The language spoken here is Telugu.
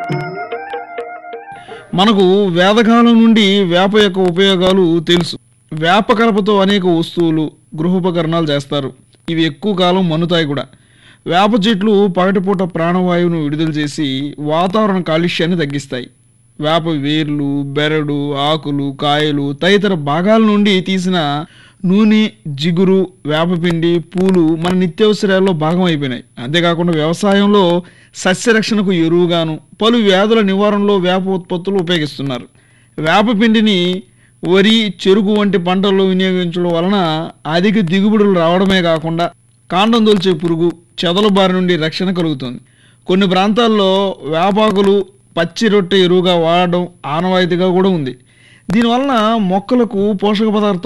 మనకు వేదకాలం నుండి వేప యొక్క ఉపయోగాలు తెలుసు వేప కలపతో అనేక వస్తువులు గృహోపకరణాలు చేస్తారు ఇవి ఎక్కువ కాలం మన్నుతాయి కూడా వేప చెట్లు పగటిపూట ప్రాణవాయువును విడుదల చేసి వాతావరణ కాలుష్యాన్ని తగ్గిస్తాయి వేప వేర్లు బెరడు ఆకులు కాయలు తదితర భాగాల నుండి తీసిన నూనె జిగురు వేపపిండి పూలు మన నిత్యావసరాల్లో భాగం అయిపోయినాయి అంతేకాకుండా వ్యవసాయంలో సస్యరక్షణకు ఎరువుగాను పలు వ్యాధుల నివారణలో వేప ఉత్పత్తులు ఉపయోగిస్తున్నారు వేపపిండిని వరి చెరుకు వంటి పంటల్లో వినియోగించడం వలన అధిక దిగుబడులు రావడమే కాకుండా కాండం దొల్చే పురుగు చెదల బారి నుండి రక్షణ కలుగుతుంది కొన్ని ప్రాంతాల్లో వేపాకులు పచ్చి రొట్టె ఎరువుగా వాడడం ఆనవాయితీగా కూడా ఉంది దీనివలన మొక్కలకు పోషక పదార్థాలు